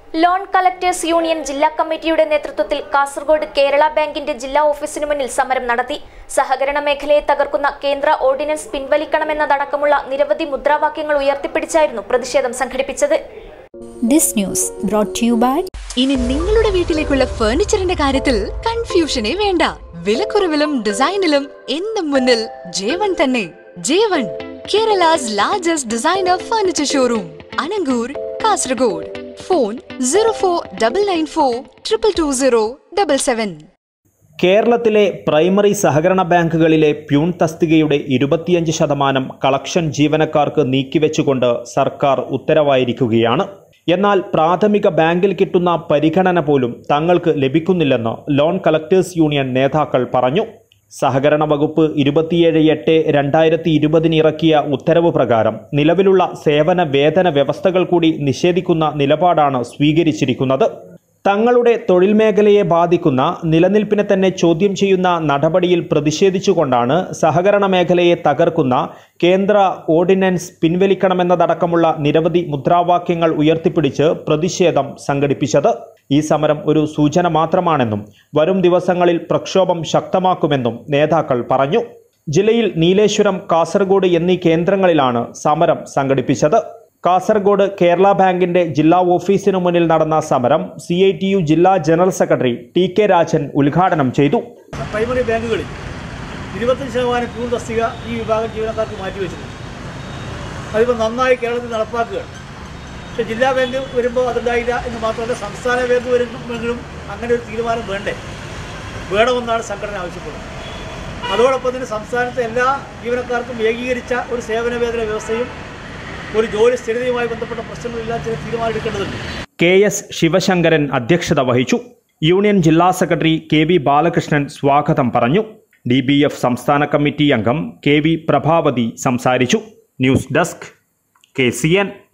loan collectors union ജില്ലാ കമ്മിറ്റിയുടെ നേതൃത്വത്തിൽ കാസർഗോഡ് കേരള ബാങ്കിന്റെ ജില്ലാ ഓഫീസിനു മുന്നിൽ സമരം നടത്തി സഹകരണ മേഖലയെ തകർക്കുന്ന കേന്ദ്ര ഓർഡിനൻസ് പിൻവലിക്കണമെന്നതടക്കമുള്ള നിരവധി മുദ്രാവാക്യങ്ങൾ ഉയർത്തിപ്പിടിച്ചായിരുന്നു പ്രതിഷേധം സംഘടിപ്പിച്ചത് This news brought to you by ഇനി നിങ്ങളുടെ വീട്ടിലേക്കുള്ള ഫർണിച്ചറിന്റെ കാര്യത്തിൽ കൺഫ്യൂഷനേ വേണ്ട വിലക്കുറവിലും ഡിസൈനിലും എന്നും മുന്നിൽ ജേവൺ തന്നെ Jevan Kerala's largest designer furniture showroom Anangoor Kasaragod phone zero four double nine four triple two zero double seven കേരളത്തിലെ പ്രൈമറി സഹകരണ ബാങ്കുകളിലെ പ്യൂൺ തസ്തികയുടെ ഇരുപത്തിയഞ്ച് ശതമാനം കളക്ഷൻ ജീവനക്കാർക്ക് നീക്കിവെച്ചുകൊണ്ട് സർക്കാർ ഉത്തരവായിരിക്കുകയാണ് എന്നാൽ പ്രാഥമിക ബാങ്കിൽ കിട്ടുന്ന പരിഗണന പോലും തങ്ങൾക്ക് ലഭിക്കുന്നില്ലെന്ന് ലോൺ കളക്ടേഴ്സ് യൂണിയൻ നേതാക്കൾ പറഞ്ഞു സഹകരണ വകുപ്പ് ഇരുപത്തിയേഴ് എട്ട് രണ്ടായിരത്തി ഇരുപതിന് ഇറക്കിയ ഉത്തരവ് പ്രകാരം നിലവിലുള്ള സേവന വേതന വ്യവസ്ഥകൾ കൂടി നിഷേധിക്കുന്ന നിലപാടാണ് സ്വീകരിച്ചിരിക്കുന്നത് തങ്ങളുടെ തൊഴിൽ മേഖലയെ ബാധിക്കുന്ന നിലനിൽപ്പിനെ തന്നെ ചോദ്യം ചെയ്യുന്ന നടപടിയിൽ പ്രതിഷേധിച്ചുകൊണ്ടാണ് സഹകരണ മേഖലയെ തകർക്കുന്ന കേന്ദ്ര ഓർഡിനൻസ് പിൻവലിക്കണമെന്നതടക്കമുള്ള നിരവധി മുദ്രാവാക്യങ്ങൾ ഉയർത്തിപ്പിടിച്ച് പ്രതിഷേധം സംഘടിപ്പിച്ചത് ഈ സമരം ഒരു സൂചന മാത്രമാണെന്നും വരും ദിവസങ്ങളിൽ പ്രക്ഷോഭം ശക്തമാക്കുമെന്നും നേതാക്കൾ പറഞ്ഞു ജില്ലയിൽ നീലേശ്വരം കാസർഗോഡ് എന്നീ കേന്ദ്രങ്ങളിലാണ് സമരം സംഘടിപ്പിച്ചത് കാസർഗോഡ് കേരള ബാങ്കിന്റെ ജില്ലാ ഓഫീസിനു മുന്നിൽ നടന്ന സമരം സി ഐ ടി യു ജില്ലാ general secretary T K Rajan ഉദ്ഘാടനം ചെയ്തു പ്രൈമറി ബാങ്കുകളിൽ ഇരുപത്തഞ്ച് ശതമാനം പ്യൂൺ തസ്തിക ഈ വിഭാഗം ജീവനക്കാർക്ക് മാറ്റിവെച്ചിട്ടുണ്ട് അതിപ്പോൾ നന്നായി കേരളത്തിൽ നടപ്പാക്കുകയാണ് പക്ഷേ ജില്ലാ ബാങ്ക് വരുമ്പോൾ അതുണ്ടായില്ല എന്ന് മാത്രമല്ല സംസ്ഥാന ബാങ്ക് വരുമെങ്കിലും അങ്ങനെ ഒരു തീരുമാനം വേണ്ടേ വേണമെന്നാണ് സംഘടന ആവശ്യപ്പെടുന്നത് അതോടൊപ്പം തന്നെ സംസ്ഥാനത്തെ എല്ലാ ജീവനക്കാർക്കും ഏകീകരിച്ച ഒരു സേവന വേതന വ്യവസ്ഥയും ഒരു ജോലി സ്ഥിരതയുമായി ബന്ധപ്പെട്ട പ്രശ്നങ്ങളില്ലാത്ത ചില തീരുമാനം എടുക്കേണ്ടതുണ്ട് കെ എസ് ശിവശങ്കരൻ അധ്യക്ഷത വഹിച്ചു യൂണിയൻ ജില്ലാ സെക്രട്ടറി കെ വി ബാലകൃഷ്ണൻ സ്വാഗതം പറഞ്ഞു ഡി ബി എഫ് സംസ്ഥാന കമ്മിറ്റി അംഗം കെ വി പ്രഭാവതി സംസാരിച്ചു news desk K C N